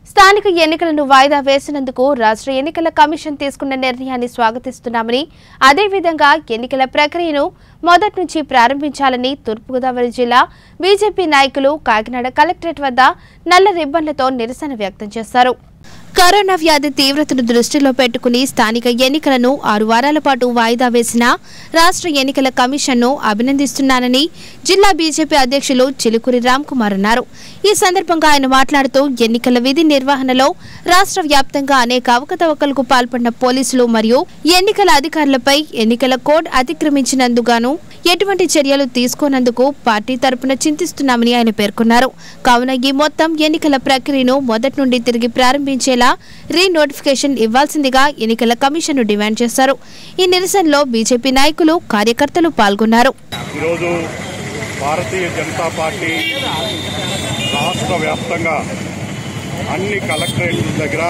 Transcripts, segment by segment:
స్థానిక ఎన్నికలను వాయిదా వేసినందుకు రాష్ట్ర ఎన్నికల కమిషన్ తీసుకున్న నిర్ణయాన్ని స్వాగతిస్తున్నామని అదేవిధంగా ఎన్నికల ప్రక్రియను మొదటి నుంచి ప్రారంభించాలని తూర్పుగోదావరి జిల్లా బీజేపీ నాయకులు కాకినాడ కలెక్టరేట్ వద్ద నల్ల రిబ్బన్లతో నిరసన వ్యక్తం చేశారు కరోనా వ్యాధి తీవ్రతను దృష్టిలో పెట్టుకుని స్థానిక ఎన్నికలను ఆరు వారాల పాటు వాయిదా వేసిన రాష్ట్ర ఎన్నికల కమిషన్ను అభినందిస్తున్నానని జిల్లా బీజేపీ అధ్యక్షులు చిలుకూరి రామ్కుమార్ అన్నారు ఈ సందర్భంగా ఆయన మాట్లాడుతూ ఎన్నికల విధి నిర్వహణలో రాష్ట్ర వ్యాప్తంగా అనేక అవకతవకలకు పాల్పడిన పోలీసులు మరియు ఎన్నికల అధికారులపై ఎన్నికల కోడ్ అతిక్రమించినందుగాను ఎటువంటి చర్యలు తీసుకోనందుకు పార్టీ తరపున చింతిస్తున్నామని ఆయన పేర్కొన్నారు కావున ఈ మొత్తం ఎన్నికల ప్రక్రియను మొదటి నుండి తిరిగి ప్రారంభించేలా రీ నోటిఫికేషన్ ఇవ్వాల్సిందిగా ఎన్నికల కమిషన్ డిమాండ్ చేశారు ఈ నిరసనలో బీజేపీ నాయకులు కార్యకర్తలు పాల్గొన్నారు ఈరోజు భారతీయ జనతా పార్టీ రాష్ట్ర వ్యాప్తంగా అన్ని కలెక్టరేట్ల దగ్గర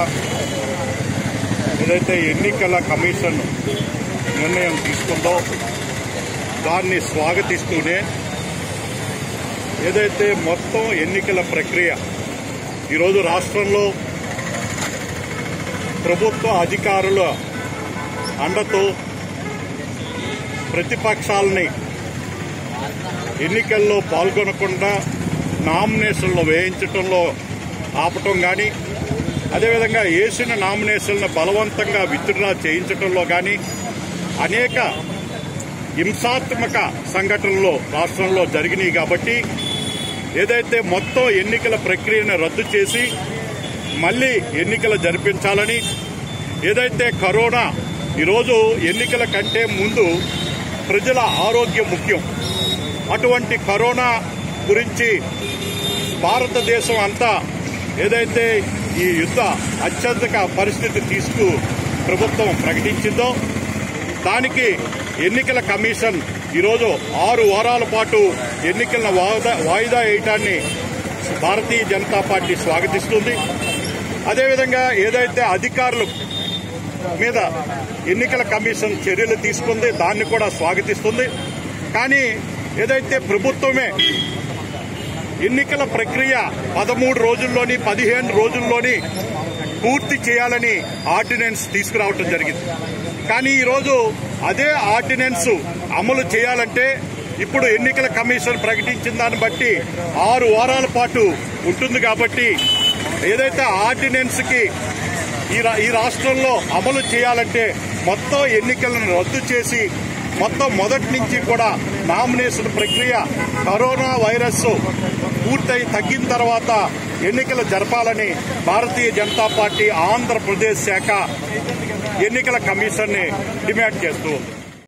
ఏదైతే ఎన్నికల కమిషన్ నిర్ణయం తీసుకుందో దాన్ని స్వాగతిస్తూనే ఏదైతే మొత్తం ఎన్నికల ప్రక్రియ ఈరోజు రాష్ట్రంలో ప్రభుత్వ అధికారుల అండతో ప్రతిపక్షాలని ఎన్నికల్లో పాల్గొనకుండా నామినేషన్లు వేయించడంలో ఆపటం కానీ అదేవిధంగా వేసిన నామినేషన్లను బలవంతంగా విత్డ్రా చేయించడంలో కానీ అనేక హింసాత్మక సంఘటనలు రాష్ట్రంలో జరిగినాయి కాబట్టి ఏదైతే మొత్తం ఎన్నికల ప్రక్రియను రద్దు చేసి మళ్ళీ ఎన్నికలు జరిపించాలని ఏదైతే కరోనా ఈరోజు ఎన్నికల కంటే ముందు ప్రజల ఆరోగ్యం ముఖ్యం అటువంటి కరోనా గురించి భారతదేశం అంతా ఏదైతే ఈ యుద్ధ అత్యధిక పరిస్థితి తీసుకు ప్రభుత్వం ప్రకటించిందో దానికి ఎన్నికల కమిషన్ ఈరోజు ఆరు వారాల పాటు ఎన్నికల వాయిదా వాయిదా వేయటాన్ని భారతీయ జనతా పార్టీ స్వాగతిస్తుంది అదేవిధంగా ఏదైతే అధికారులు మీద ఎన్నికల కమిషన్ చర్యలు తీసుకుంది దాన్ని కూడా స్వాగతిస్తుంది కానీ ఏదైతే ప్రభుత్వమే ఎన్నికల ప్రక్రియ పదమూడు రోజుల్లోని పదిహేను రోజుల్లోని పూర్తి చేయాలని ఆర్డినెన్స్ తీసుకురావటం జరిగింది కానీ ఈరోజు అదే ఆర్డినెన్స్ అమలు చేయాలంటే ఇప్పుడు ఎన్నికల కమిషన్ ప్రకటించిన దాన్ని బట్టి ఆరు వారాల పాటు ఉంటుంది కాబట్టి ఏదైతే ఆర్డినెన్స్ కి ఈ రా- ఈ రాష్ట్రంలో అమలు చేయాలంటే మొత్తం ఎన్నికలను రద్దు చేసి మొత్తం మొదటి నుంచి కూడా నామినేషన్ ప్రక్రియ కరోనా వైరస్ పూర్తయి తగ్గిన తర్వాత ఎన్నికలు జరపాలని భారతీయ జనతా పార్టీ ఆంధ్రప్రదేశ్ శాఖ ఎన్నికల కమిషన్ని డిమాండ్ చేస్తూ ఉంది